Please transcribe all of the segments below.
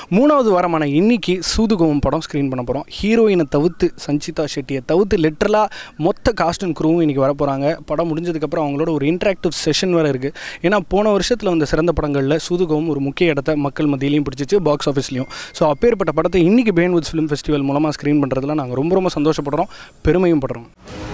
மூணாவது வாரமான இன்னைக்கு சூதுகோவம் படம் ஸ்க்ரீன் பண்ண போகிறோம் ஹீரோயினை தவிர்த்து சஞ்சிதா ஷெட்டியை தவிர்த்து லிட்ரலாக மொத்த காஸ்ட் அண்ட் குரூவும் இன்றைக்கி வர போகிறாங்க படம் முடிஞ்சதுக்கப்புறம் அவங்களோட ஒரு இன்ட்ராக்டிவ் செஷன் வேறு இருக்குது ஏன்னா போன வருஷத்தில் வந்த சிறந்த படங்களில் சூதுகோவம் ஒரு முக்கிய இடத்த மக்கள் மத்தியிலையும் பிடிச்சிச்சு பாக்ஸ் ஆஃபீஸ்லையும் ஸோ அப்பேற்பட்ட படத்தை இன்றைக்கி பேன்வுட்ஸ் ஃபிலிம் ஃபெஸ்டிவல் மூலமாக ஸ்க்ரீன் பண்ணுறதுல நாங்கள் ரொம்ப ரொம்ப சந்தோஷப்படுறோம் பெருமையும் படுறோம்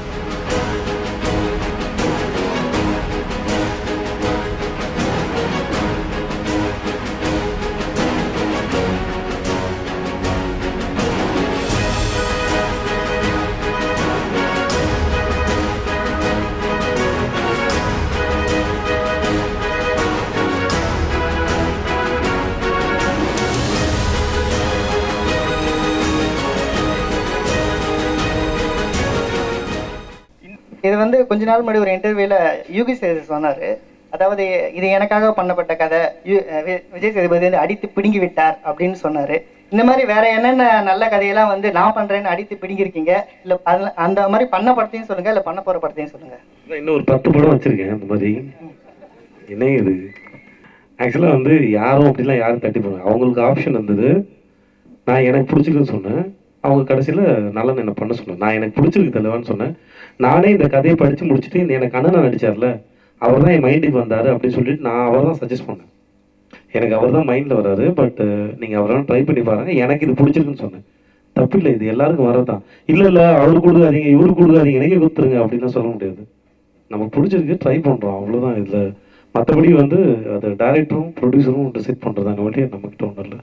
இது வந்து கொஞ்ச நாள் முன்னாடி ஒரு இன்டர்வியூல யூகி சேது சொன்னாரு அதாவது இது எனக்காக பண்ணப்பட்ட கதை யு- வி- விஜய் சேதுபதி வந்து அடித்து பிடுங்கி விட்டார் அப்படின்னு சொன்னாரு இந்த மாதிரி வேற என்னென்ன நல்ல கதையெல்லாம் வந்து நான் பண்றேன்னு அடித்து பிடுங்கிருக்கீங்க இல்ல அதுல- அந்த மாதிரி பண்ண படத்தையும் சொல்லுங்க இல்ல பண்ண போற படத்தையும் சொல்லுங்க நான் இன்னும் ஒரு பத்து படம் வச்சிருக்கேன் அந்த மாதிரி என்ன இது ஆக்சுவலாக வந்து யாரும் அப்படிலாம் யாரும் தட்டி போனாங்க அவங்களுக்கு ஆப்ஷன் இருந்தது நான் எனக்கு பிடிச்சிருக்குன்னு சொன்னேன் அவங்க கடைசியில் நல்லா என்ன பண்ண சொன்னேன் நான் எனக்கு பிடிச்சிருக்கு தலைவான்னு சொன்னேன் நானே இந்த கதையை படித்து முடிச்சுட்டு எனக்கு அண்ணன் நடிச்சார்ல அவர் தான் என் மைண்டுக்கு வந்தார் அப்படின்னு சொல்லிட்டு நான் அவர் தான் சஜஸ்ட் பண்ணேன் எனக்கு அவர் தான் மைண்டில் வராரு பட் நீங்கள் அவரெல்லாம் ட்ரை பண்ணி பாருங்க எனக்கு இது பிடிச்சிருக்குன்னு சொன்னேன் தப்பு இல்லை இது எல்லாருக்கும் வரதான் இல்லை இல்லை அவரு கொடுக்காதீங்க இவரு கொடுக்காதீங்க எனக்கே கொடுத்துருங்க அப்படின்லாம் சொல்ல முடியாது நமக்கு பிடிச்சிருக்கு ட்ரை பண்ணுறோம் அவ்வளோதான் இதில் மற்றபடி வந்து அது டைரக்டரும் ப்ரொடியூசரும் டிசைட் பண்ணுறதாங்க வழி நம்மக்கிட்ட ஒன்றும் இல்லை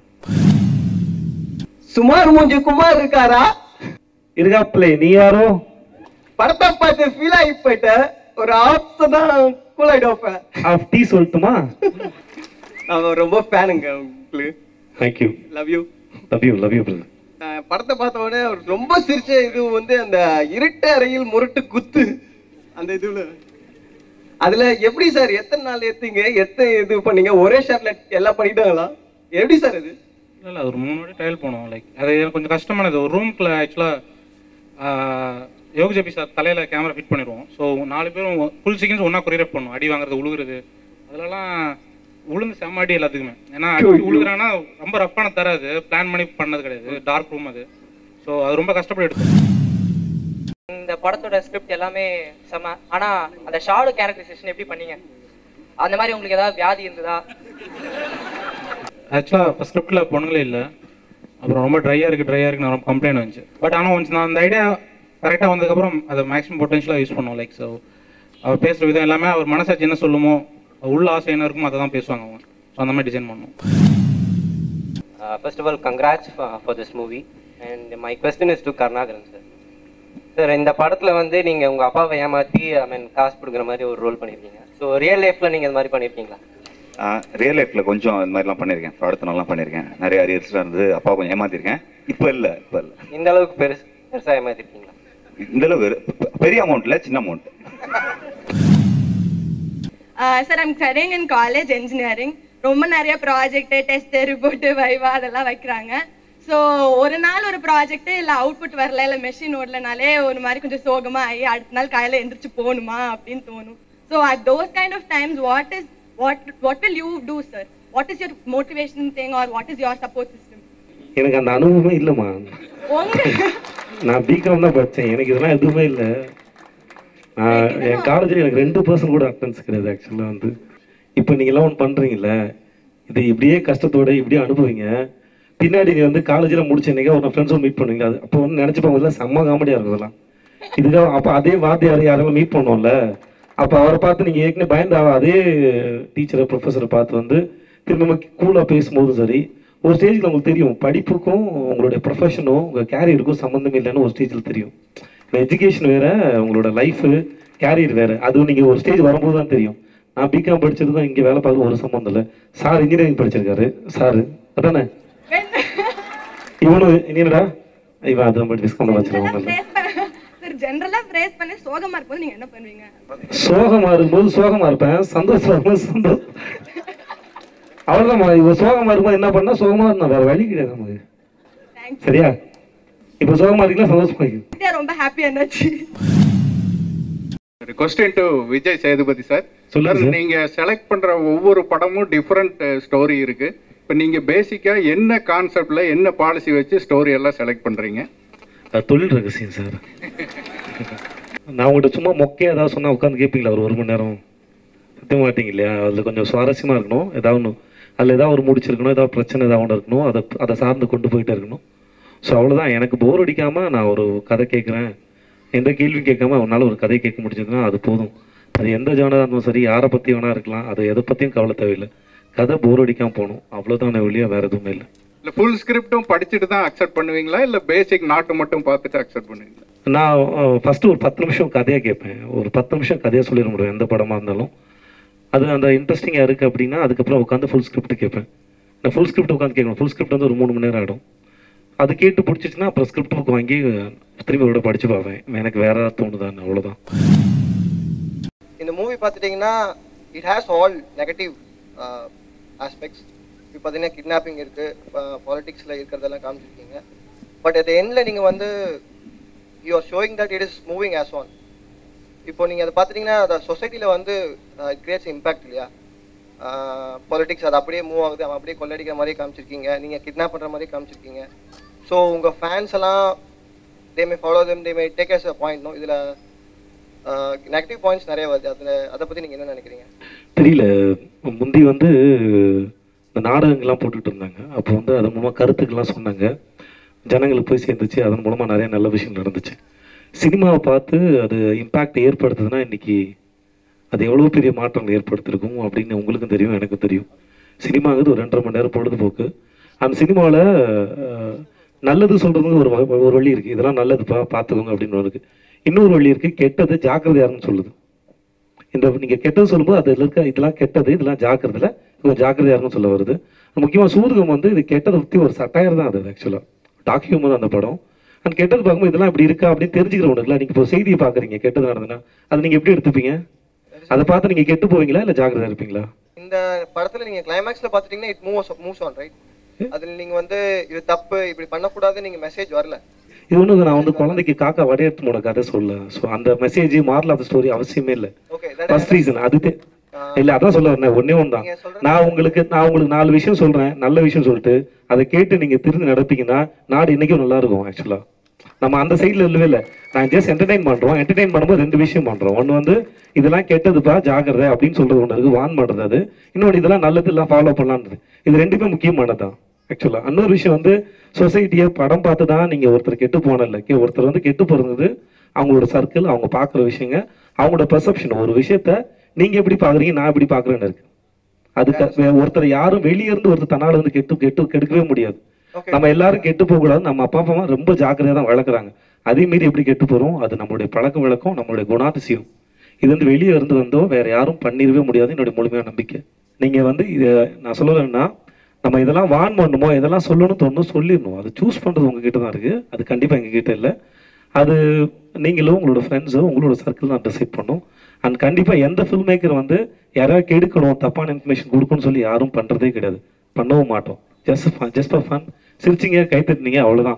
சுமார் மூஞ்சி குமார் இருக்காரா இருக்காப்லே நீ யாரோ படத்தை பார்த்து ஃபீல் ஆகி போயிட்டேன் ஒரு ஆப்ஸ் தான் கூல் ஆயிடுவேன் ஆஃப் டீ சொல்லட்டுமா நான் ரொம்ப ஃபேனுங்க உங்களுக்கு thank you love you love you love you brother படத்தை பார்த்த உடனே ரொம்ப சிரிச்ச இது வந்து அந்த இருட்டு அறையில் முரட்டு குத்து அந்த இதுல அதுல எப்படி சார் எத்தனை நாள் ஏத்தீங்க எத்தனை இது பண்ணீங்க ஒரே ஷாட்ல எல்லாம் பண்ணிட்டாங்களா எப்படி சார் இது இல்லை இல்லை ஒரு மூணு வாட்டி ட்ரையல் போனோம் லைக் அது எனக்கு கொஞ்சம் கஷ்டமானது ஒரு ரூம்குள்ள ஆக்சுவலாக யோகி ஜபி சார் தலையில் கேமரா ஃபிட் பண்ணிடுவோம் ஸோ நாலு பேரும் ஃபுல் செகண்ட்ஸ் ஒன்றா கொரியரேட் பண்ணும் அடி வாங்குறது உழுகுறது அதிலலாம் உளுந்து செம்ம அடி எல்லாத்துக்குமே ஏன்னா அடி உழுகுறான்னா ரொம்ப ரஃப்பான தராது பிளான் பண்ணி பண்ணது கிடையாது டார்க் ரூம் அது ஸோ அது ரொம்ப கஷ்டப்பட்டு எடுத்தோம் இந்த படத்தோட ஸ்கிரிப்ட் எல்லாமே செம ஆனா அந்த ஷாடு கேரக்டரைசேஷன் எப்படி பண்ணீங்க அந்த மாதிரி உங்களுக்கு ஏதாவது வியாதி இருந்ததா ஆக்சுவலாக இப்போ ஸ்கிரிப்டில் பொண்ணுங்களே இல்லை அப்புறம் ரொம்ப ட்ரையாக இருக்குது ட்ரையாக இருக்குன்னு ரொம்ப கம்ப்ளைண்ட் வந்துச்சு பட் ஆனால் ஒன்ஸ் நான் அந்த ஐடியா கரெக்டாக வந்ததுக்கப்புறம் அதை மேக்ஸிமம் பொட்டன்ஷியலாக யூஸ் பண்ணுவோம் லைக் ஸோ அவர் பேசுகிற விதம் எல்லாமே அவர் மனசாட்சி என்ன சொல்லுமோ உள்ள ஆசை என்ன இருக்குமோ அதை தான் பேசுவாங்க அவங்க ஸோ அந்த மாதிரி டிசைன் பண்ணுவோம் Uh, first of all, congrats for, for this movie. And my question is to Karnagaran, sir. Sir இந்த படத்துல வந்து நீங்க உங்க அப்பாவை ஏமாத்தி ஐ மீன் காசு கொடுக்குற மாதிரி ஒரு ரோல் பண்ணிருக்கீங்க ஸோ ரியல் லைஃப்ல நீங்க இந்த மாதிரி பண்ணிருக்கீங்களா ரியல் லைஃப்ல கொஞ்சம் இந்த மாதிரிலாம் பண்ணியிருக்கேன் படத்தினெல்லாம் பண்ணியிருக்கேன் நிறைய அரியர்ஸ்லாம் இருந்து அப்பா கொஞ்சம் ஏமாத்திருக்கேன் இப்போ இல்லை இப்போ இல்லை இந்த அளவுக்கு பெருசு பெருசா ஏமாத்திருக்கீங்களா இந்த அளவு வெறு- பெரிய அமௌண்ட் இல்லை சின்ன amount sir I'm studying in college engineering ரொம்ப நிறைய ப்ராஜெக்ட் டெஸ்ட் ரிப்போர்ட் வைவா அதெல்லாம் வைக்கிறாங்க ஸோ ஒரு நாள் ஒரு ப்ராஜெக்ட் இல்லை அவுட்புட் வரல இல்லை மெஷின் ஓடலனாலே ஒரு மாதிரி கொஞ்சம் சோகமா ஆகி அடுத்த நாள் காலையில் எந்திரிச்சு போகணுமா அப்படின்னு தோணும் so at those kind of times what is what what will you do sir what is your motivation thing or what is your support system எனக்கு அந்த அனுபவமே இல்லைம்மா உங்க நான் பிகாம் தான் படித்தேன் எனக்கு இதெல்லாம் எதுவுமே இல்லை நான் என் காலேஜில் எனக்கு ரெண்டு பர்சன்ட் கூட அட்டன்ஸ் கிடையாது ஆக்சுவலாக வந்து இப்போ நீங்கள்லாம் ஒன்று பண்ணுறீங்கல்ல இது இப்படியே கஷ்டத்தோட இப்படியே அனுபவிங்க பின்னாடி நீ வந்து காலேஜில் முடிச்ச என்னைக்கா ஒரு ஃப்ரெண்ட்ஸோட மீட் பண்ணுவீங்க அது அப்போ வந்து நினச்சிப்பாங்க இல்லை செம்ம காமெடியாக இருக்கும் இதெல்லாம் இதுக்காக அப்போ அதே வாத்தியார் யாரெல்லாம் மீட் பண்ணோம்ல அப்போ அவரை பார்த்து நீங்கள் ஏற்கனவே பயந்து அவ- அதே டீச்சரை ப்ரொஃபஸரை பார்த்து வந்து திரும்ப கூலாக பேசும்போதும் சரி ஒரு ஸ்டேஜில் உங்களுக்கு தெரியும் படிப்புக்கும் உங்களுடைய ப்ரொஃபஷனும் உங்கள் கேரியருக்கும் சம்மந்தமே இல்லைன்னு ஒரு ஸ்டேஜில் தெரியும் எஜுகேஷன் வேற உங்களோட லைஃபு கேரியர் வேற அது நீங்கள் ஒரு ஸ்டேஜ் வரும்போது தான் தெரியும் நான் பிகாம் படிச்சதுக்கும் இங்கே வேலை பார்க்க ஒரு சம்மந்தம் இல்லை சார் இன்ஜினியரிங் படிச்சிருக்காரு சார் அதானே இவனும் என்னடா இவன் அதான் படி டிஸ்கவுண்ட் வச்சிருக்கோம் சார் ஜென்ரலா பிரேஸ் பண்ணி சோகமா இருக்கும்போது நீங்க என்ன பண்ணுவீங்க சோகமா இருக்கும்போது சோகமா இருப்பேன் சந்தோஷமா இருக்கும்போது சந்தோஷம் அவ்வளவுதான் இவ சோகமா இருக்கும்போது என்ன பண்ணா சோகமா இருந்தா வேற வழி கிடையாது நமக்கு சரியா இப்ப சோகமா இருக்கீங்களா சந்தோஷமா இருக்கு ரொம்ப ஹாப்பியா இருந்துச்சு question to Vijay Sethupathi sir சொல்லுங்க சார் சார். நீங்க செலக்ட் பண்ற ஒவ்வொரு படமும் டிஃப்ரெண்ட் ஸ்டோரி இருக்கு இப்போ நீங்கள் பேசிக்காக என்ன கான்செப்டில் என்ன பாலிசி வச்சு ஸ்டோரி எல்லாம் செலக்ட் பண்ணுறீங்க அது தொழில் ரகசியம் சார் நான் உங்கள்கிட்ட சும்மா மொக்கையாக ஏதாவது சொன்னால் உட்காந்து கேட்பீங்களா ஒரு ஒரு மணி நேரம் சத்திய மாட்டீங்க இல்லையா அதில் கொஞ்சம் சுவாரஸ்யமாக இருக்கணும் ஏதாவது ஒன்று அதில் ஏதாவது ஒரு முடிச்சிருக்கணும் ஏதாவது பிரச்சனை ஏதாவது ஒன்று இருக்கணும் அதை அதை சார்ந்து கொண்டு போயிட்டே இருக்கணும் ஸோ அவ்வளோதான் எனக்கு போர் அடிக்காமல் நான் ஒரு கதை கேட்குறேன் எந்த கேள்வியும் கேட்காம அவனால் ஒரு கதை கேட்க முடிஞ்சதுன்னா அது போதும் அது எந்த ஜானராக இருந்தாலும் சரி யாரை பற்றி வேணா இருக்கலாம் அது எதை பற்றியும் கவலை தேவையில்லை கதை போர் அடிக்காமல் போகணும் அவ்வளோதான் வெளியே வேறு எதுவுமே இல்லை இல்லை ஃபுல் ஸ்கிரிப்டும் படிச்சுட்டு தான் அக்செப்ட் பண்ணுவீங்களா இல்லை பேசிக் நாட்டு மட்டும் பார்த்துட்டு அக்செப்ட் பண்ணுவீங்களா நான் ஃபஸ்ட்டு ஒரு பத்து நிமிஷம் கதையாக கேட்பேன் ஒரு பத்து நிமிஷம் கதையாக சொல்லிட முடியும் எந்த படமாக இருந்தாலும் அது அந்த இன்ட்ரெஸ்டிங்காக இருக்குது அப்படின்னா அதுக்கப்புறம் உட்காந்து ஃபுல் ஸ்கிரிப்ட் கேட்பேன் நான் ஃபுல் ஸ்கிரிப்ட் உட்காந்து கேட்கணும் ஃபுல் ஸ்கிரிப்ட் வந்து ஒரு மூணு மணி நேரம் ஆகிடும் அது கேட்டு பிடிச்சிச்சுன்னா அப்புறம் ஸ்கிரிப்ட் புக் வாங்கி திரும்பி ஒரு படித்து பார்ப்பேன் எனக்கு வேற ஏதாவது தோணுதான்னு அவ்வளோதான் இந்த மூவி பார்த்துட்டிங்கன்னா it has all negative aspects இப்போ பார்த்தீங்கன்னா கிட்னாப்பிங் இருக்குது பாலிடிக்ஸில் இருக்கிறதெல்லாம் காமிச்சிருக்கீங்க பட் at the எண்டில் நீங்கள் வந்து you are showing that it is moving as on இப்போ நீங்கள் அதை பார்த்துட்டிங்கன்னா அந்த சொசைட்டியில் வந்து இட் கிரியேட்ஸ் இம்பாக்ட் இல்லையா பாலிடிக்ஸ் அது அப்படியே மூவ் ஆகுது அவன் அப்படியே கொள்ளடிக்கிற மாதிரி காமிச்சிருக்கீங்க நீங்கள் கிட்னாப் பண்ணுற மாதிரி காமிச்சிருக்கீங்க ஸோ உங்கள் ஃபேன்ஸ் எல்லாம் they may follow them they may take as a point no இதில் நெகட்டிவ் பாயிண்ட்ஸ் நிறைய வருது அதில் அதை பற்றி நீங்கள் என்ன நினைக்கிறீங்க தெரியல முந்தி வந்து இந்த நாடகங்கள்லாம் போட்டுட்டு இருந்தாங்க அப்போ வந்து அதன் மூலமாக கருத்துக்கள்லாம் சொன்னாங்க ஜனங்களுக்கு போய் சேர்ந்துச்சு அதன் மூலமாக நிறைய நல்ல விஷயம் நடந்துச்சு சினிமாவை பார்த்து அது இம்பேக்ட் ஏற்படுத்துதுன்னா இன்னைக்கு அது எவ்வளோ பெரிய மாற்றங்கள் ஏற்படுத்திருக்கும் அப்படின்னு உங்களுக்கும் தெரியும் எனக்கும் தெரியும் சினிமாங்கிறது ஒரு ரெண்டரை மணி நேரம் பொழுதுபோக்கு அந்த சினிமாவில் நல்லது சொல்கிறதுக்கு ஒரு வகை- ஒரு வழி இருக்குது இதெல்லாம் நல்லதுப்பா பார்த்துக்கோங்க அப்படின்னு ஒன்று இருக்குது இன்னொரு வழி இருக்குது கெட்டது ஜாக்கிரதையாருன்னு சொல்லுது இந்த நீங்கள் கெட்டது சொல்லும்போது அதில் இருக்க இதெல்லாம் கெட்டது இதெல்லாம் ஜாக்கிரதையில் கொஞ்சம் ஜாக்கிரதையாக இருக்கும்னு சொல்ல வருது முக்கியமாக சூதுகம் வந்து இது கெட்டதை பற்றி ஒரு சட்டையர் தான் அது ஆக்சுவலாக டாக்யூமெண்ட் அந்த படம் அந்த கெட்டது பார்க்கும்போது இதெல்லாம் இப்படி இருக்கா அப்படின்னு தெரிஞ்சுக்கிறவனுக்குல நீங்கள் இப்போ செய்தியை பார்க்குறீங்க கெட்டது நடந்ததுன்னா அதை நீங்கள் எப்படி எடுத்துப்பீங்க அதை பார்த்து நீங்கள் கெட்டு போவீங்களா இல்லை ஜாக்கிரதையாக இருப்பீங்களா இந்த படத்தில் நீங்கள் கிளைமேக்ஸில் பார்த்துட்டிங்கன்னா it moves moves on right அதில் நீங்கள் வந்து இது தப்பு இப்படி பண்ணக்கூடாது நீங்கள் மெசேஜ் வரல இது ஒன்று நான் வந்து குழந்தைக்கு காக்கா வடையெடுத்து போன கதை சொல்ல ஸோ அந்த மெசேஜ் மாரல் ஆஃப் ஸ்டோரி அவசியமே இல்லை ஓகே ஃபர்ஸ்ட் ரீசன் அது தே- இல்ல அதான் சொல்ல வரேன் ஒன்னே ஒன்று தான் நான் உங்களுக்கு நான் உங்களுக்கு நாலு விஷயம் சொல்றேன் நல்ல விஷயம் சொல்லிட்டு அதை கேட்டு நீங்க திருந்து நடப்பீங்கன்னா நாடு இன்னைக்கும் நல்லா இருக்கும் ஆக்சுவலா நம்ம அந்த சைடுல இல்லவே இல்லை நான் ஜஸ்ட் என்டர்டைன் பண்றோம் என்டர்டைன் பண்ணும்போது ரெண்டு விஷயம் பண்றோம் ஒன்று வந்து இதெல்லாம் கெட்டதுப்பா ஜாக்கிரதை அப்படின்னு சொல்றது ஒன்று இருக்கு வான் பண்றது அது இன்னொன்று இதெல்லாம் நல்லது எல்லாம் ஃபாலோ பண்ணலான்றது இது ரெண்டுமே முக்கியமானதுதான் ஆக்சுவலா இன்னொரு விஷயம் வந்து சொசைட்டியை படம் பார்த்து தான் நீங்க ஒருத்தர் கெட்டு போனல ஒருத்தர் வந்து கெட்டு போறது அவங்களோட சர்க்கிள் அவங்க பார்க்குற விஷயங்க அவங்களோட பெர்செப்ஷன் ஒரு விஷயத்த நீங்க எப்படி பாக்குறீங்க நான் எப்படி பாக்குறேன்னு இருக்கு அதுக்கு ஒருத்தர் யாரும் வெளியே இருந்து ஒருத்தர் தன்னால வந்து கெட்டு கெட்டு கெடுக்கவே முடியாது நம்ம எல்லாரும் கெட்டு போக கூடாது நம்ம அப்பா அம்மா ரொம்ப ஜாக்கிரதையா தான் வளர்க்குறாங்க அதே மீறி எப்படி கெட்டு போறோம் அது நம்மளுடைய பழக்க வழக்கம் நம்மளுடைய குணாதிசயம் இது வந்து வெளியே இருந்து வந்தோ வேற யாரும் பண்ணிடவே முடியாது என்னுடைய முழுமையான நம்பிக்கை நீங்க வந்து இதை நான் சொல்லுறேன்னா நம்ம இதெல்லாம் வான் பண்ணுமோ இதெல்லாம் சொல்லணும்னு தோணும் சொல்லிடணும் அது சூஸ் பண்றது உங்ககிட்ட தான் இருக்கு அது கண்டிப்பா எங்க கிட்ட இல்லை அது நீங்களும் உங்களோட ஃப்ரெண்ட்ஸோ உங்களோட சர்க்கிள் தான் டிசைட் பண்ணும் அண்ட் கண்டிப்பாக எந்த ஃபில்ம் மேக்கர் வந்து யாராவது கெடுக்கணும் தப்பான இன்ஃபர்மேஷன் கொடுக்கணும்னு சொல்லி யாரும் பண்ணுறதே கிடையாது பண்ணவும் மாட்டோம் just fun just for fun சிரிச்சிங்க கை தட்டினீங்க அவ்வளோதான்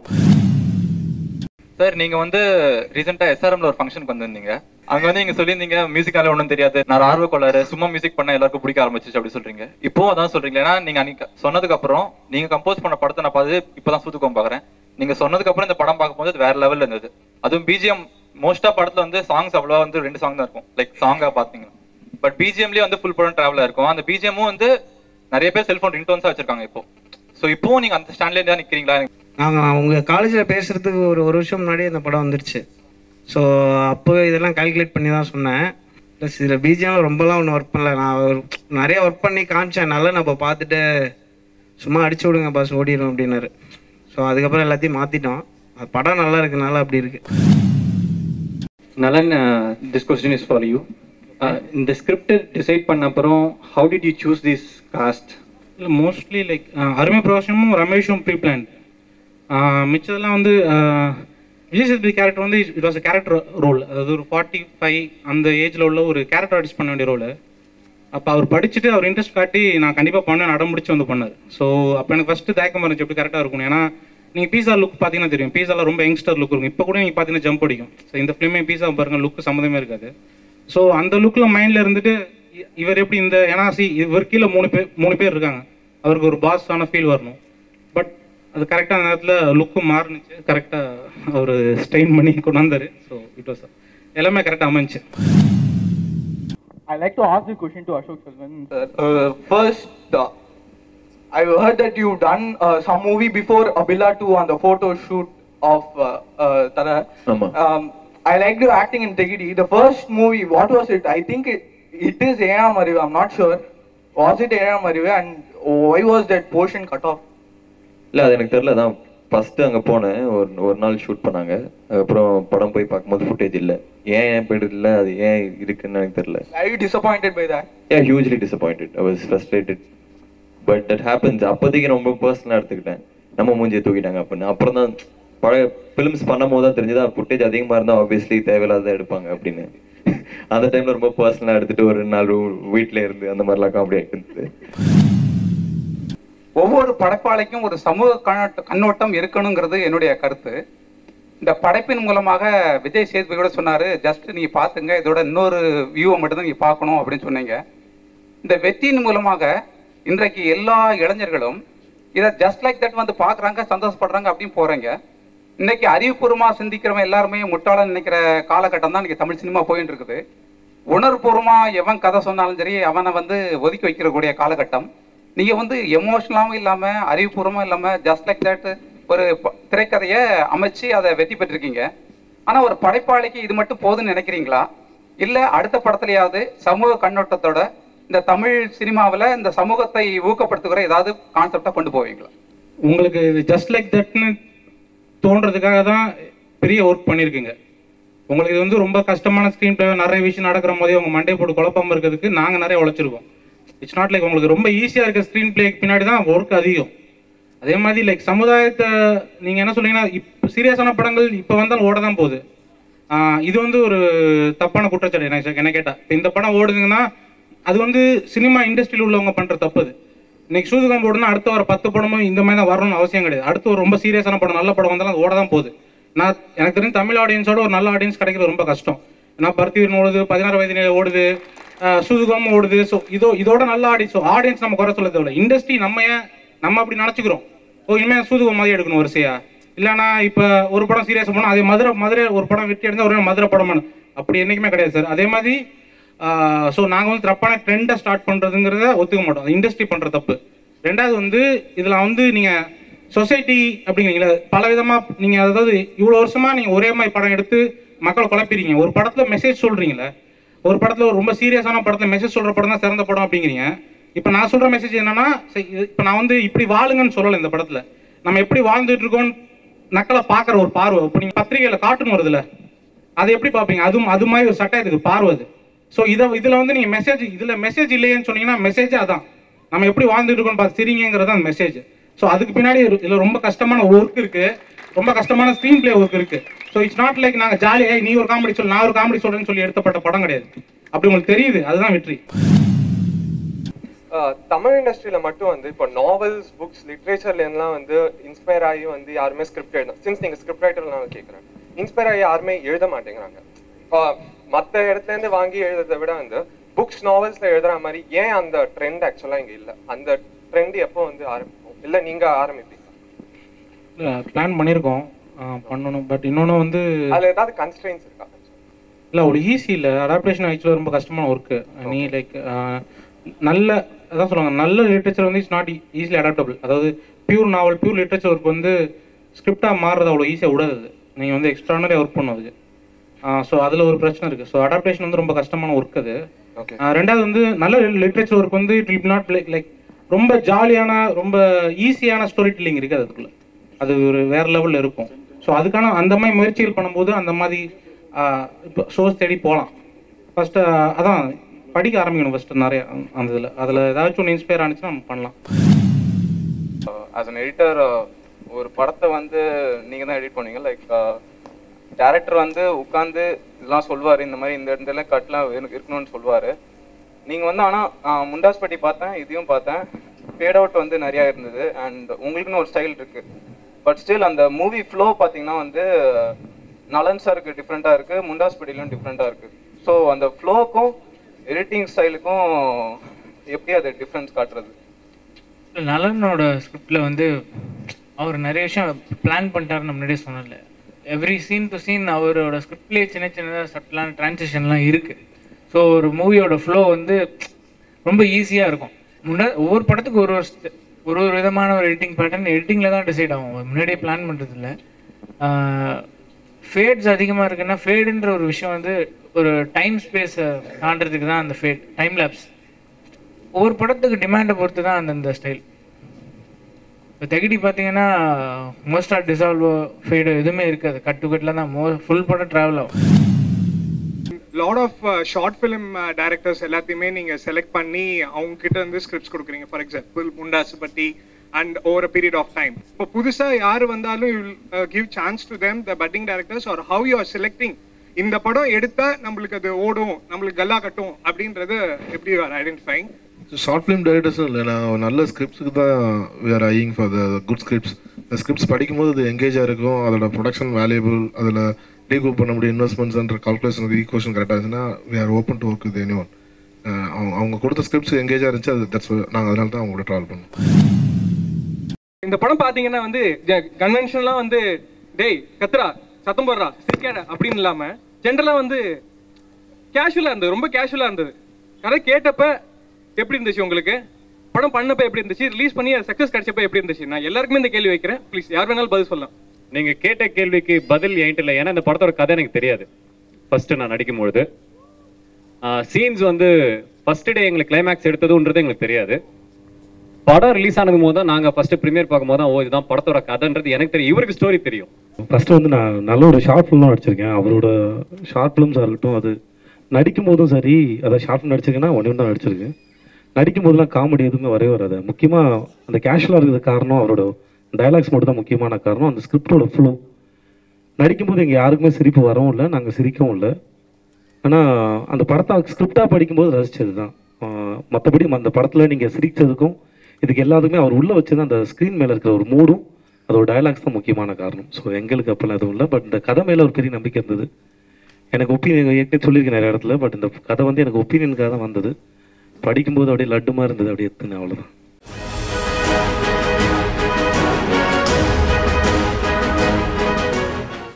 சார் நீங்க வந்து ரீசெண்டா எஸ்ஆர்எம்ல ஒரு ஃபங்க்ஷனுக்கு வந்திருந்தீங்க அங்க வந்து நீங்க சொல்லியிருந்தீங்க மியூசிக்கால ஒன்றும் தெரியாது நான் ஆர்வ கொள்ளாரு சும்மா மியூசிக் பண்ண எல்லாருக்கும் பிடிக்க ஆரம்பிச்சிச்சு அப்படி சொல்றீங்க இப்போ அதான் சொல்றீங்க ஏன்னா நீங்க அன்னைக்கு சொன்னதுக்கு அப்புறம் நீங்க கம்போஸ் பண்ண படத்தை நான் பார்த்து இப்பதான் சூத்துக்கம் பாக்குறேன் நீங்க சொன்னதுக்கு அப்புறம் இந்த படம் பார்க்கும்போது அது வேற லெவல்ல இருந்தது அதுவும் பிஜிஎம் மோஸ்டா படத்துல வந்து சாங்ஸ் அவ்வளவா வந்து ரெண்டு சாங் தான் இருக்கும் லைக் சாங்கா பாத்தீங்கன்னா பட் பிஜிஎம்லயே வந்து ஃபுல் படம் டிராவலா இருக்கும் அந்த பிஜிஎம்மும் வந்து நிறைய பேர் செல்போன் ரிங்டோன்ஸா வச்சிருக்காங்க இப்போ சோ இப்போவும் நீங்க அந்த ஸ்டாண்ட்ல தான் நிக்கிறீங்களா நாங்கள் உங்கள் காலேஜில் பேசுகிறதுக்கு ஒரு ஒரு வருஷம் முன்னாடியே இந்த படம் வந்துருச்சு ஸோ அப்போ இதெல்லாம் கால்குலேட் பண்ணி தான் சொன்னேன் ப்ளஸ் இதில் பிஜிஎம் ரொம்பலாம் ஒன்றும் ஒர்க் பண்ணல நான் ஒரு- நிறைய ஒர்க் பண்ணி காமிச்சேன் நல்லா நம்ம பார்த்துட்டு சும்மா அடிச்சு விடுங்க பஸ் ஓடிடும் அப்படின்னாரு ஸோ அதுக்கப்புறம் எல்லாத்தையும் மாற்றிட்டோம் அது படம் நல்லா இருக்கனால அப்படி இருக்கு Nalan this question is for you இந்த ஸ்கிரிப்ட் டிசைட் பண்ண அப்புறம் how did you choose this cast இல்லை மோஸ்ட்லி லைக் அருமை பிரகாஷமும் ரமேஷும் ப்ரீ பிளான் மிச்சதெல்லாம் வந்து ஆஹ், விஜய் சேதுபதி கேரக்டர் வந்து it was a character role அதாவது ஒரு ஃபார்ட்டி ஃபைவ் அந்த ஏஜில் உள்ள ஒரு கேரக்டர் ஆர்டிஸ்ட் பண்ண வேண்டிய ரோல் அப்போ அவர் படிச்சுட்டு அவர் இன்ட்ரெஸ்ட் காட்டி நான் கண்டிப்பாக பண்ண அடம் முடிச்சு வந்து பண்ணார் ஸோ அப்போ எனக்கு ஃபஸ்ட்டு தயக்கம் இருந்துச்சு எப்படி கரெக்டாக இருக்கும் ஏன்னா நீங்கள் பீஸா லுக் பார்த்தீங்கன்னா தெரியும் பீஸாவில் ரொம்ப யங்ஸ்டர் லுக் இருக்கும் இப்போ கூட நீங்கள் பார்த்தீங்கன்னா ஜம்ப் அடிக்கும் ஸோ இந்த ஃபிலிமே பீஸா பாருங்க லுக் சம்மந்தமே இருக்காது ஸோ அந்த லுக்கில் மைண்டில் இருந்துட்டு இ- இவர் எப்படி இந்த ஏன்னா சி இவர் கீழே மூணு பேர் மூணு பேர் இருக்காங்க அவருக்கு ஒரு பாஸான ஃபீல் வரணும் பட் அது கரெக்டான நேரத்தில் லுக்கும் மாறுனுச்சு கரெக்டாக அவர் ஸ்ட்ரெயின் பண்ணி கொண்டு வந்தார் ஸோ இட் வாஸ் எல்லாமே கரெக்டாக அமைஞ்சுச்சு I like to ask the question to Ashok Selvan. Uh, first, uh, I heard that you've done uh, some movie before Abila 2 on the photo shoot of uh, uh, Tara. ஆமா. Um, I liked your acting in Tegidi. The first movie, what was it? I think it, it is Ena Mariva. I'm not sure. Was it Ena Mariva and why was that portion cut off? இல்லை அது எனக்கு தெரில தான் first அங்கே போனேன் ஒரு ஒரு நாள் ஷூட் பண்ணாங்க அதுக்கப்புறம் படம் போய் பார்க்கும்போது ஃபுட்டேஜ் இல்லை ஏன் ஏன் போயிட்டு இல்லை அது ஏன் இருக்குன்னு எனக்கு தெரில Are you disappointed by that? ஏன் hugely disappointed I was frustrated but that happens அப்போதைக்கு ரொம்ப பர்சனலாக எடுத்துக்கிட்டேன் நம்ம மூஞ்சியை தூக்கிட்டாங்க அப்படின்னு அப்புறம் தான் பழைய ஃபிலிம்ஸ் பண்ணும் போது தான் தெரிஞ்சதா ஃபுட்டேஜ் அதிகமாக இருந்தால் ஆப்வியஸ்லி தேவையில்லாத எடுப்பாங்க அப்படின்னு அந்த டைமில் ரொம்ப பர்சனலாக எடுத்துட்டு ஒரு ரெண்டு நாள் வீட்டில் இருந்து அந்த மாதிரிலாம் காமெடி ஆகிட்டு இருந்தது ஒவ்வொரு படைப்பாளிக்கும் ஒரு சமூக கண்ணோட்ட கண்ணோட்டம் இருக்கணுங்கிறது என்னுடைய கருத்து இந்த படைப்பின் மூலமாக விஜய் சேதுபதி கூட சொன்னாரு ஜஸ்ட் நீங்க பாத்துங்க இதோட இன்னொரு வியூவை மட்டும் தான் நீங்க பார்க்கணும் அப்படின்னு சொன்னீங்க இந்த வெற்றியின் மூலமாக இன்றைக்கு எல்லா இளைஞர்களும் இதை ஜஸ்ட் லைக் தட் வந்து பார்க்கறாங்க சந்தோஷப்படுறாங்க அப்படின்னு போறீங்க இன்னைக்கு அறிவுபூர்வமா சிந்திக்கிறவன் எல்லாருமே முட்டாளன்னு நினைக்கிற காலகட்டம் தான் இன்னைக்கு தமிழ் சினிமா போயிட்டு இருக்குது உணர்வுபூர்வமா எவன் கதை சொன்னாலும் சரி அவனை வந்து ஒதுக்கி வைக்கிறக்கூடிய காலகட்டம் நீங்க வந்து எமோஷனலாவும் இல்லாம அறிவுபூர்வமா இல்லாம ஜஸ்ட் லைக் தட் ஒரு ப- திரைக்கதையை அமைச்சு அதை வெற்றி பெற்றிருக்கீங்க ஆனா ஒரு படைப்பாளிக்கு இது மட்டும் போதும்னு நினைக்கிறீங்களா இல்ல அடுத்த படத்துலயாவது சமூக கண்ணோட்டத்தோட இந்த தமிழ் சினிமாவுல இந்த சமூகத்தை ஊக்கப்படுத்துகிற ஏதாவது கான்செப்டா கொண்டு போவீங்களா உங்களுக்கு இது ஜஸ்ட் லைக் தட்னு தோன்றதுக்காக தான் பெரிய ஒர்க் பண்ணியிருக்குங்க உங்களுக்கு இது வந்து ரொம்ப கஷ்டமான ஸ்க்ரீன் பிளே நிறைய விஷயம் நடக்கிற போதே உங்க மண்டை போட்டு குழப்பாம இருக்கிறதுக்கு நாங்கள் நிறைய உழைச்சிருக்கோம் இட்ஸ் நாட் லைக் உங்களுக்கு ரொம்ப ஈஸியாக இருக்க ஸ்க்ரீன் பிளேக்கு பின்னாடி தான் ஒர்க் அதிகம் அதே மாதிரி லைக் சமுதாயத்தை நீங்கள் என்ன சொன்னீங்கன்னா இப்போ சீரியஸான படங்கள் இப்போ வந்தாலும் ஓட தான் போகுது ஆஹ் இது வந்து ஒரு தப்பான குற்றச்சாட்டு எனக்கு என்ன கேட்டால் இப்போ இந்த படம் ஓடுதுங்கன்னா அது வந்து சினிமா இண்டஸ்ட்ரியில் உள்ளவங்க பண்ணுற தப்பு அது இன்னைக்கு சூதுகம் போடுனா அடுத்த ஒரு பத்து படமும் இந்த மாதிரி தான் வரணும்னு அவசியம் கிடையாது அடுத்து ஒரு ரொம்ப சீரியஸான படம் நல்ல படம் வந்தாலும் அது ஓட தான் போகுது நான் எனக்கு தெரிஞ்சு தமிழ் ஆடியன்ஸோட ஒரு நல்ல ஆடியன்ஸ் கிடைக்கிறது ரொம்ப கஷ்டம் நான் பருத்திவீரன் ஓடுது பதினாறு வயது நிலை ஓடுது ஆஹ் சூதுகம் ஓடுது ஸோ இதோ இதோட நல்ல ஆடியன்ஸ் ஸோ ஆடியன்ஸ் நம்ம குறை சொல்ல தேவையில்ல இண்டஸ்ட்ரி நம்ம ஏன் நம்ம அப்படி நினச்சிக்கிறோம் ஓ இனிமேல் சூதுகம் மாதிரி எடுக்கணும் வரிசையா இல்லைனா இப்போ ஒரு படம் சீரியஸாக போனால் அதே மதுரை மதுரை ஒரு படம் வெற்றி அடைந்தால் ஒரு மதுரை படம் பண்ணணும். அப்படி என்றைக்குமே கிடையாது சார் அதே மாதிரி ஸோ நாங்கள் வந்து தப்பான ட்ரெண்டை ஸ்டார்ட் பண்ணுறதுங்கிறத ஒத்துக்க மாட்டோம் இண்டஸ்ட்ரி பண்ணுற தப்பு ரெண்டாவது வந்து இதில் வந்து நீங்கள் சொசைட்டி அப்படிங்கிறீங்களா பல விதமாக நீங்கள் அதாவது இவ்வளோ வருஷமாக நீங்கள் ஒரே மாதிரி படம் எடுத்து மக்களை குழப்பிறீங்க ஒரு படத்தில் மெசேஜ் சொல்கிறீங்களே ஒரு படத்தில் ஒரு ரொம்ப சீரியஸான படத்தில் மெசேஜ் சொல்கிற படம் தான் சிறந்த படம் அப்படிங்கிறீங்க இப்போ நான் சொல்கிற மெசேஜ் என்னன்னா இப்போ நான் வந்து இப்படி வாழுங்கன்னு சொல்லலை இந்த படத்தில் நம்ம எப்படி வாழ்ந்துட்டு இருக்கோம் நக்கலை பார்க்குற ஒரு பார்வை இப்போ நீங்கள் பத்திரிகையில் கார்ட்டூன் வருதுல்ல அதை எப்படி பார்ப்பீங்க அதுவும் அது மாதிரி ஒரு சட்டத்துக்கு பார்வை அது ஸோ இதை இதில் வந்து நீங்கள் மெசேஜ் இதில் மெசேஜ் இல்லையேன்னு சொன்னீங்கன்னா மெசேஜே அதான் நம்ம எப்படி வாழ்ந்துட்டு இருக்கோம்னு பார்த்து சிரிங்கிறது அந்த மெசேஜ் ஸோ அதுக்கு பின்னாடி ஒரு- இதுல ரொம்ப கஷ்டமான ஒர்க் இருக்கு ரொம்ப கஷ்டமான ஸ்க்ரீன் பிளே ஒர்க் இருக்கு ஸோ இட்ஸ் நாட் லைக் நாங்கள் ஜாலியாக நீ ஒரு காமெடி சொல்லு நான் ஒரு காமெடி சொல்றேன்னு சொல்லி எடுத்தப்பட்ட படம் கிடையாது அப்படி உங்களுக்கு தெரியுது அதுதான் வெற்றி ஆஹ் தமிழ் இண்டஸ்ட்ரியில மட்டும் வந்து இப்போ நாவல்ஸ் புக்ஸ் லிட்ரேச்சர்ல எல்லாம் வந்து இன்ஸ்பயர் ஆகி வந்து யாருமே ஸ்கிரிப்ட் எழுத சின்ஸ் நீங்க ஸ்கிரிப்ட் ரைட்டர் நான் கேட்குறேன் இன்ஸ்பயர் ஆகி யாருமே எழுத மாட்டேங்கிறாங்க ஆஹ் மத்த இடத்துல இருந்து வாங்கி எழுதுறதை விட வந்து புக்ஸ் நாவல்ஸ்ல எழுதுற மாதிரி ஏன் அந்த ட்ரெண்ட் ஆக்சுவலா இங்க இல்ல அந்த ட்ரெண்ட் எப்போ வந்து ஆரம்பிக்கும் இல்ல நீங்க ஆரம்பிப்பீங்க பிளான் பண்ணியிருக்கோம் ஆஹ் பண்ணணும் பட் இன்னொன்று வந்து அதுல ஏதாவது கன்ஸ்ட்ரெயின்ஸ் இருக்கா இல்லை அவ்வளோ ஈஸி இல்லை அடாப்டேஷன் ஆக்சுவலாக ரொம்ப கஷ்டமான ஒர்க்கு நீ லைக் நல்ல அதான் சொல்லுவாங்க நல்ல லிட்ரேச்சர் வந்து இட்ஸ் நாட் ஈஸிலி அடாப்டபிள் அதாவது pure novel pure literature work வந்து ஸ்கிரிப்டாக மாறுறது அவ்வளோ ஈஸியாக விடாது நீங்கள் வந்து எக்ஸ்ட்ரானரியாக ஒர்க் பண்ணும் அதுக்கு ஸோ அதில் ஒரு பிரச்சனை இருக்குது ஸோ அடாப்டேஷன் வந்து ரொம்ப கஷ்டமான ஒர்க் அது ஆஹ் ரெண்டாவது வந்து நல்ல லிட்ரேச்சர் ஒர்க் வந்து it will not like like ரொம்ப ஜாலியான ரொம்ப ஈஸியான ஸ்டோரி டெல்லிங் இருக்குது அதுக்குள்ள அது ஒரு வேற லெவலில் இருக்கும் ஸோ அதுக்கான அந்த மாதிரி முயற்சிகள் பண்ணும்போது அந்த மாதிரி இப்போ சோர்ஸ் தேடி போகலாம் ஃபஸ்ட்டு அதான் படிக்க ஆரம்பிக்கணும் ஃபஸ்ட்டு நிறைய அந்த இதில் அதில் ஏதாச்சும் ஒன்று இன்ஸ்பயர் ஆனிச்சுன்னா நம்ம பண்ணலாம் ஆஸ் அன் எடிட்டர் ஒரு படத்தை வந்து நீங்கள் தான் எடிட் பண்ணீங்க லைக் டேரக்டர் வந்து உட்காந்து இதெல்லாம் சொல்லுவார் இந்த மாதிரி இந்த இடத்துல கட்லாம் இருக்கணும்னு சொல்லுவார் நீங்கள் வந்து ஆனால் முண்டாஸ்பட்டி பார்த்தேன் இதையும் பார்த்தேன் ஃபேட் அவுட் வந்து நிறையா இருந்தது அண்ட் உங்களுக்குன்னு ஒரு ஸ்டைல் இருக்கு பட் ஸ்டில் அந்த மூவி ஃப்ளோ பார்த்தீங்கன்னா வந்து நலன் சாருக்கு டிஃப்ரெண்ட்டாக இருக்குது முண்டாஸ்பட்டிலும் டிஃப்ரெண்ட்டாக இருக்குது ஸோ அந்த ஃப்ளோக்கும் எடிட்டிங் ஸ்டைலுக்கும் எப்படி அது டிஃப்ரென்ஸ் காட்டுறது நலனோட ஸ்கிரிப்டில் வந்து அவர் நிறைய விஷயம் பிளான் பண்ணிட்டாருன்னு முன்னாடியே சொன்னல எவ்ரி சீன் டு சீன் அவரோட ஸ்கிரிப்ட்லேயே சின்ன சின்னதாக சட்டலான டிரான்சிஷன்லாம் இருக்குது ஸோ ஒரு மூவியோட ஃப்ளோ வந்து ரொம்ப ஈஸியாக இருக்கும் முன்னா ஒவ்வொரு படத்துக்கு ஒரு ஒரு st- ஒரு ஒரு விதமான ஒரு எடிட்டிங் பேட்டர்ன் எடிட்டிங்கில் தான் டிசைட் ஆகும் முன்னாடியே பிளான் பண்ணுறதில்ல ஃபேட்ஸ் அதிகமாக இருக்குன்னா ஃபேடுன்ற ஒரு விஷயம் வந்து ஒரு டைம் ஸ்பேஸை தாண்டறதுக்கு தான் அந்த ஃபேட் டைம் லேப்ஸ் ஒவ்வொரு படத்துக்கு டிமாண்டை பொறுத்து தான் அந்தந்த ஸ்டைல் இப்போ தகிடி பார்த்தீங்கன்னா மோஸ்டாக டிசால்வோ ஃபேடு எதுவுமே இருக்காது கட் டு கட்டில் தான் மோ ஃபுல் படம் ட்ராவல் ஆகும் lot of short film directors எல்லாத்தையுமே நீங்க செலக்ட் பண்ணி அவங்க கிட்ட இருந்து ஸ்கிரிப்ட்ஸ் கொடுக்குறீங்க for example Mundasupatti and over a period of time இப்போ புதுசா யார் வந்தாலும் you give chance to them the budding directors or how you are selecting இந்த படம் எடுத்தா நம்மளுக்கு அது ஓடும் நம்மளுக்கு கல்லா கட்டும் அப்படின்றது எப்படி you are identifying short film டைரக்டர்ஸும் இல்லை நான் நல்ல ஸ்கிரிப்ட்ஸுக்கு தான் we are eyeing for the good scripts இந்த ஸ்கிரிப்ட்ஸ் படிக்கும்போது அது எங்கேஜாக இருக்கும் அதோட ப்ரொடக்ஷன் வேல்யூபிள் அதில் ரீகூப் பண்ண முடியும் இன்வெஸ்ட்மெண்ட்ஸ்ன்ற கால்குலேஷனுக்கு ஈக்குவேஷன் கரெக்டாக இருந்துச்சுன்னா we are open to work with anyone அவங்க அவங்க கொடுத்த ஸ்கிரிப்ட்ஸ் எங்கேஜாக இருந்துச்சு அது தட்ஸ் நாங்கள் அதனால தான் அவங்க கூட ட்ராவல் பண்ணோம் இந்த படம் பாத்தீங்கன்னா வந்து கன்வென்ஷன்லாம் வந்து டேய் கத்துறா சத்தம் போடுறா சிரிக்காத அப்படின்னு இல்லாம ஜென்ரலா வந்து கேஷுவலா இருந்தது ரொம்ப கேஷுவலா இருந்தது கதை கேட்டப்ப எப்படி இருந்துச்சு உங்களுக்கு படம் பண்ணப்ப எப்படி இருந்துச்சு ரிலீஸ் பண்ணி சக்சஸ் கிடைச்சப்ப எப்படி இருந்துச்சு நான் எல்லாருக்குமே இந்த கேள்வி வைக்கிறேன் ப்ளீஸ் யார் வேணாலும் பதில் சொல்லலாம் நீங்க கேட்ட கேள்விக்கு பதில் என்கிட்ட இல்லை ஏன்னா இந்த படத்தோட கதை எனக்கு தெரியாது ஃபர்ஸ்ட் நான் நடிக்கும்பொழுது சீன்ஸ் வந்து ஃபர்ஸ்ட் டே எங்களுக்கு கிளைமேக்ஸ் எடுத்ததுன்றது எங்களுக்கு தெரியாது படம் ரிலீஸ் ஆனது போது தான் நாங்கள் ஃபர்ஸ்ட் ப்ரீமியர் பார்க்கும்போது தான் ஓ இதுதான் படத்தோட கதைன்றது எனக்கு தெரியும் இவருக்கு ஸ்டோரி தெரியும் ஃபர்ஸ்ட் வந்து நான் நல்ல ஒரு ஷார்ட் ஃபிலிம் நடிச்சிருக்கேன் அவரோட ஷார்ட் ஃபிலிம்ஸாக இருக்கட்டும் அது நடிக்கும் போதும் சரி அதை ஷார்ட் ஃபிலிம் நடிச்சிருக்கேன்னா ஒன்று தான் நடிச்சிருக்கேன் நடிக்கும் போதெல்லாம் காமெடி எதுவுமே வரவே வராது முக்கியமாக அந்த கேஷுவலாக இருக்கிறது காரணம் அவரோட டயலாக்ஸ் மட்டும் தான் முக்கியமான காரணம் அந்த ஸ்கிரிப்டோட ஃப்ளோ நடிக்கும்போது எங்கள் யாருக்குமே சிரிப்பு வரவும் இல்லை நாங்கள் சிரிக்கவும் இல்லை ஆனால் அந்த படத்தை ஸ்கிரிப்டாக படிக்கும்போது ரசிச்சது தான் மற்றபடி அந்த படத்தில் நீங்கள் சிரிச்சதுக்கும் இதுக்கு எல்லாத்துக்குமே அவர் உள்ளே வச்சது அந்த ஸ்க்ரீன் மேலே இருக்கிற ஒரு மூடும் அதோட டயலாக்ஸ் தான் முக்கியமான காரணம் ஸோ எங்களுக்கு அப்போல்லாம் எதுவும் இல்லை பட் இந்த கதை மேலே ஒரு பெரிய நம்பிக்கை இருந்தது எனக்கு ஒப்பீனியன் ஏற்கனவே சொல்லியிருக்கேன் நிறைய இடத்துல பட் இந்த கதை வந்து எனக்கு ஒப்பீனியனுக்காக தான் வந்தது படிக்கும்போது அப்படியே லட்டு மாதிரி இருந்தது அப்படியே எத்துனேன் அவ்வளோதான்